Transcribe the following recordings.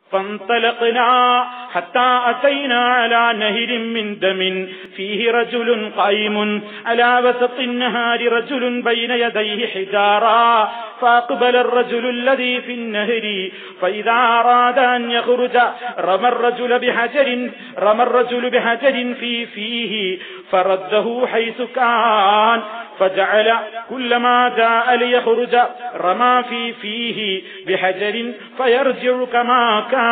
فانطلقنا حتى أتينا على نهر من دم فيه رجل قائم على وسط النهار رجل بين يديه حجارا فأقبل الرجل الذي في النهر فإذا أراد أن يخرج رمى الرجل بحجر رمى الرجل بحجر في فيه فرده حيث كان فجعل كلما جاء ليخرج رمى في فيه بحجر فيرجع كما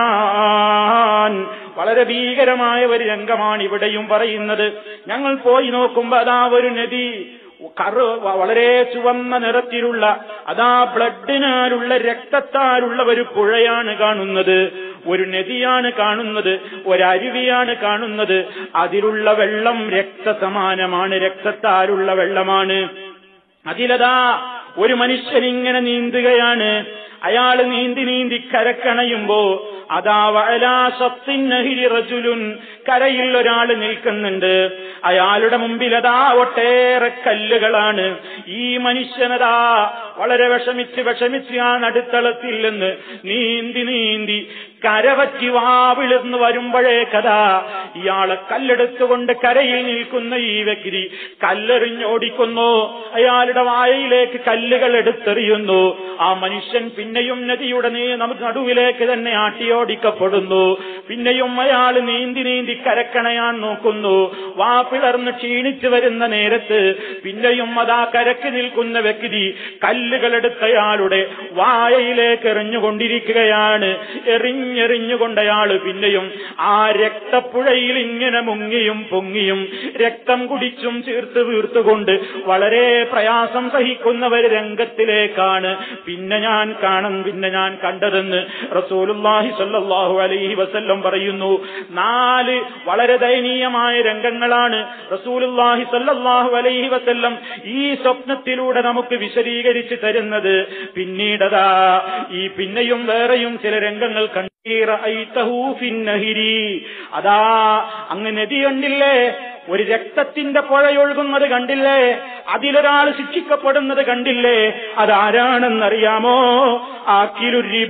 كان വളരെ ഭീകരമായ ഒരു രംഗമാണ് ഇവിടെയും പറയുന്നത് ഞങ്ങൾ പോയി നോക്കുമ്പോ അതാ ഒരു നദി കറു വളരെ ചുവന്ന നിറത്തിലുള്ള അതാ ബ്ലഡിനാലുള്ള രക്തത്താലുള്ള ഒരു പുഴയാണ് കാണുന്നത് ഒരു നദിയാണ് കാണുന്നത് ഒരരുവിയാണ് കാണുന്നത് അതിലുള്ള വെള്ളം രക്തസമാനമാണ് രക്തത്താലുള്ള വെള്ളമാണ് അതിലതാ ഒരു മനുഷ്യൻ ഇങ്ങനെ നീന്തുകയാണ് അയാൾ നീന്തി നീന്തി കരക്കണയുമ്പോ അതാ വയലാസത്തിന്നഹിരി റജുലുൻ കരയിൽ ഒരാൾ നിൽക്കുന്നുണ്ട് അയാളുടെ മുമ്പിൽ അതാ ഒട്ടേറെ കല്ലുകളാണ് ഈ മനുഷ്യനതാ വളരെ വിഷമിച്ച് വിഷമിച്ച് ആ നടുത്തളത്തിൽ നിന്ന് നീന്തി നീന്തി കരവറ്റി വാവിളിർന്ന് വരുമ്പോഴേക്കതാ ഇയാളെ കല്ലെടുത്തുകൊണ്ട് കരയിൽ നിൽക്കുന്ന ഈ വ്യക്തി കല്ലെറിഞ്ഞോടിക്കുന്നു അയാളുടെ വായയിലേക്ക് കല്ലുകൾ എടുത്തെറിയുന്നു ആ മനുഷ്യൻ പിന്നെയും നദിയുടെ നീ നമുക്ക് നടുവിലേക്ക് തന്നെ ആട്ടിയോടിക്കപ്പെടുന്നു പിന്നെയും അയാൾ നീന്തി നീന്തി കരക്കണയാൻ നോക്കുന്നു വാ പിളർന്ന് ക്ഷീണിച്ചു വരുന്ന നേരത്ത് പിന്നെയും അതാ കരക്ക് നിൽക്കുന്ന വ്യക്തി കല്ലുകളെടുത്ത് അയാളുടെ വായയിലേക്ക് എറിഞ്ഞുകൊണ്ടിരിക്കുകയാണ് എറിഞ്ഞെറിഞ്ഞുകൊണ്ട് അയാൾ പിന്നെയും ആ രക്തപ്പുഴയിൽ ഇങ്ങനെ മുങ്ങിയും പൊങ്ങിയും രക്തം കുടിച്ചും ചീർത്ത് വീർത്തുകൊണ്ട് വളരെ പ്രയാസം സഹിക്കുന്ന ഒരു രംഗത്തിലേക്കാണ് പിന്നെ ഞാൻ കാണും പിന്നെ ഞാൻ കണ്ടതെന്ന് റസൂലുല്ലാഹി സല്ലല്ലാഹു അലൈഹി വസല്ലം പറയുന്നു നാല് വളരെ ദയനീയമായ രംഗങ്ങളാണ് റസൂലുല്ലാഹി സല്ലല്ലാഹു അലൈഹി വസല്ലം ഈ സ്വപ്നത്തിലൂടെ നമുക്ക് വിശദീകരിച്ച് തരുന്നത് പിന്നീടതാ ഈ പിന്നെയും വേറെയും ചില രംഗങ്ങൾ കണ്ടു അതാ അങ്ങ് നദി കണ്ടില്ലേ ഒരു രക്തത്തിന്റെ പുഴയൊഴുകുന്നത് കണ്ടില്ലേ അതിലൊരാൾ ശിക്ഷിക്കപ്പെടുന്നത് കണ്ടില്ലേ അതാരാണെന്നറിയാമോ ആക്കിലുരിബ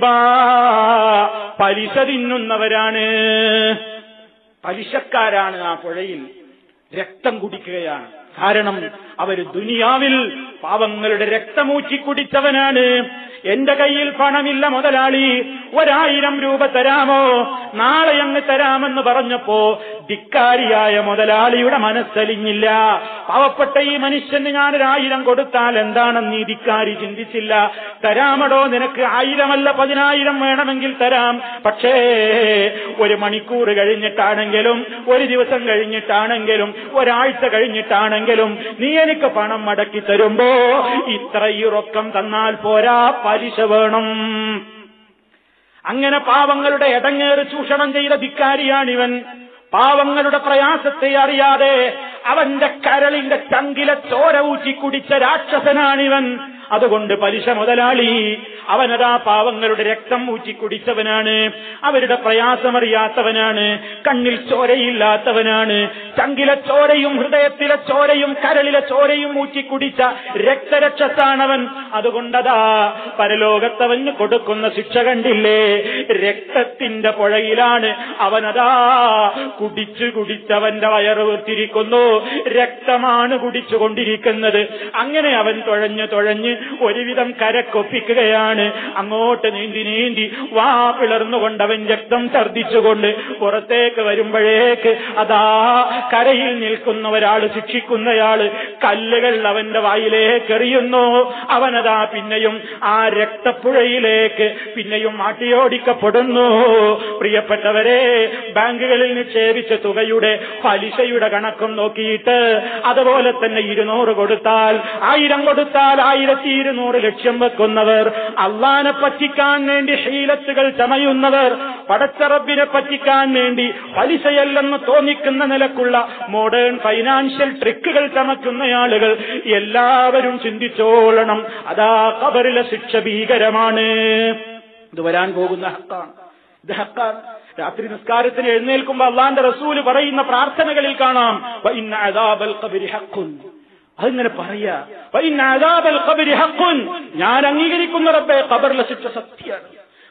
പലിശ തിന്നുന്നവരാണ് പലിശക്കാരാണ് ആ പുഴയിൽ രക്തം കുടിക്കുകയാണ് കാരണം അവര് ദുനിയാവിൽ പാവങ്ങളുടെ രക്തമൂച്ചി കുടിച്ചവനാണ് എന്റെ കയ്യിൽ പണമില്ല മുതലാളി ഒരായിരം രൂപ തരാമോ നാളെ അങ്ങ് തരാമെന്ന് പറഞ്ഞപ്പോ ധിക്കാരിയായ മുതലാളിയുടെ മനസ്സലിഞ്ഞില്ല പാവപ്പെട്ട ഈ മനുഷ്യന് ഞാനൊരായിരം കൊടുത്താൽ എന്താണെന്ന് ഈ ധിക്കാരി ചിന്തിച്ചില്ല തരാമടോ നിനക്ക് ആയിരമല്ല പതിനായിരം വേണമെങ്കിൽ തരാം പക്ഷേ ഒരു മണിക്കൂർ കഴിഞ്ഞിട്ടാണെങ്കിലും ഒരു ദിവസം കഴിഞ്ഞിട്ടാണെങ്കിലും ഒരാഴ്ച കഴിഞ്ഞിട്ടാണെങ്കിലും നീ എനിക്ക് പണം മടക്കി തരുമ്പോ ഇത്ര ഈ റൊക്കം തന്നാൽ പോരാ പലിശ വേണം അങ്ങനെ പാവങ്ങളുടെ ഇടങ്ങേറ് ചൂഷണം ചെയ്ത ധിക്കാരിയാണിവൻ പാവങ്ങളുടെ പ്രയാസത്തെ അറിയാതെ അവന്റെ കരളിന്റെ ചങ്കിലെ ചോര ഊറ്റി കുടിച്ച രാക്ഷസനാണിവൻ അതുകൊണ്ട് പലിശ മുതലാളി അവനതാ പാവങ്ങളുടെ രക്തം ഊറ്റി കുടിച്ചവനാണ് അവരുടെ പ്രയാസമറിയാത്തവനാണ് കണ്ണിൽ ചോരയില്ലാത്തവനാണ് ചങ്കിലെ ചോരയും ഹൃദയത്തിലെ ചോരയും കരളിലെ ചോരയും ഊറ്റി കുടിച്ച രക്തരക്ഷസാണവൻ അതുകൊണ്ടതാ പരലോകത്തവന് കൊടുക്കുന്ന ശിക്ഷ കണ്ടില്ലേ രക്തത്തിന്റെ പുഴയിലാണ് അവനതാ കുടിച്ചു കുടിച്ചവന്റെ വയറ് വീർത്തിരിക്കുന്നു രക്തമാണ് കുടിച്ചുകൊണ്ടിരിക്കുന്നത് അങ്ങനെ അവൻ തുഴഞ്ഞ് തുഴഞ്ഞ് ഒരുവിധം കരക്കൊപ്പിക്കുകയാണ് അങ്ങോട്ട് നീന്തി നീന്തി വാ പിളർന്നുകൊണ്ട് അവൻ രക്തം ഛർദിച്ചുകൊണ്ട് പുറത്തേക്ക് വരുമ്പോഴേക്ക് അതാ കരയിൽ നിൽക്കുന്ന ഒരാൾ ശിക്ഷിക്കുന്നയാള് കല്ലുകൾ അവന്റെ വായിലേക്ക് എറിയുന്നു അവനതാ പിന്നെയും ആ രക്തപ്പുഴയിലേക്ക് പിന്നെയും മാട്ടിയോടിക്കപ്പെടുന്നു പ്രിയപ്പെട്ടവരെ ബാങ്കുകളിൽ നിക്ഷേപിച്ച തുകയുടെ പലിശയുടെ കണക്കും നോക്കിയിട്ട് അതുപോലെ തന്നെ ഇരുന്നൂറ് കൊടുത്താൽ ആയിരം കൊടുത്താൽ ആയിരത്തി ഇരുന്നൂറ് ലക്ഷ്യം വെക്കുന്നവർ അള്ളാനെ പറ്റിക്കാൻ വേണ്ടി ശീലത്തുകൾ ചമയുന്നവർ പടച്ചറബിനെ പറ്റിക്കാൻ വേണ്ടി പലിശയല്ലെന്ന് തോന്നിക്കുന്ന നിലക്കുള്ള മോഡേൺ ഫൈനാൻഷ്യൽ ട്രിക്കുകൾ ചമക്കുന്ന ആളുകൾ എല്ലാവരും ചിന്തിച്ചോളണം അതാ കബറിലെ ശിക്ഷ ഭീകരമാണ് ഇത് വരാൻ പോകുന്ന ഹക്കാണ് ഇത് ഹക്കാണ് രാത്രി നിസ്കാരത്തിന് എഴുന്നേൽക്കുമ്പോൾ അള്ളാന്റെ റസൂല് പറയുന്ന പ്രാർത്ഥനകളിൽ കാണാം "വഇന്ന അദാബൽ ഖബരി ഹഖുൻ." അതിങ്ങനെ പറയാ "വഇന്ന അദാബൽ ഖബരി ഹഖുൻ." ഞാൻ അംഗീകരിക്കുന്ന റബ്ബെ ഖബറിലെ ശിക്ഷ സത്യമാണ്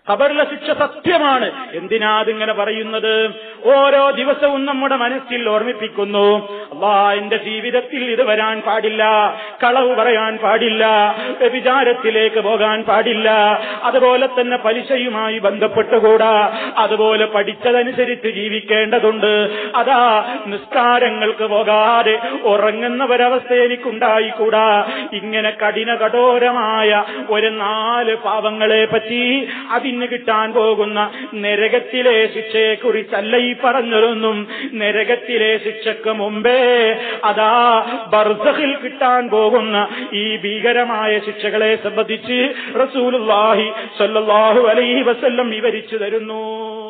ഖബറിലെ ശിക്ഷ സത്യമാണ് എന്തിനാ അതിങ്ങനെ പറയുന്നത് ഓരോ ദിവസവും നമ്മുടെ മനസ്സിൽ ഓർമ്മിപ്പിക്കുന്നു അള്ളാ എന്റെ ജീവിതത്തിൽ ഇത് വരാൻ പാടില്ല കളവ് പറയാൻ പാടില്ല വ്യഭിചാരത്തിലേക്ക് പോകാൻ പാടില്ല അതുപോലെ തന്നെ പലിശയുമായി ബന്ധപ്പെട്ടുകൂടാ അതുപോലെ പഠിച്ചതനുസരിച്ച് ജീവിക്കേണ്ടതുണ്ട് അതാ നിസ്കാരങ്ങൾക്ക് പോകാതെ ഉറങ്ങുന്ന ഒരവസ്ഥ എനിക്കുണ്ടായിക്കൂടാ ഇങ്ങനെ കഠിന കഠോരമായ ഒരു നാല് പാവങ്ങളെ പറ്റി അതിന് കിട്ടാൻ പോകുന്ന നരകത്തിലെ ശിക്ഷയെ കുറിച്ചല്ല ഈ പറഞ്ഞതൊന്നും നരകത്തിലെ ശിക്ഷക്ക് മുമ്പേ അതാ ബർസഹിൽ കിട്ടാൻ പോകുന്ന ഈ ഭീകരമായ ശിക്ഷകളെ സംബന്ധിച്ച് റസൂലുള്ളാഹി സ്വല്ലല്ലാഹു അലൈഹി വസല്ലം വിവരിച്ചു തരുന്നു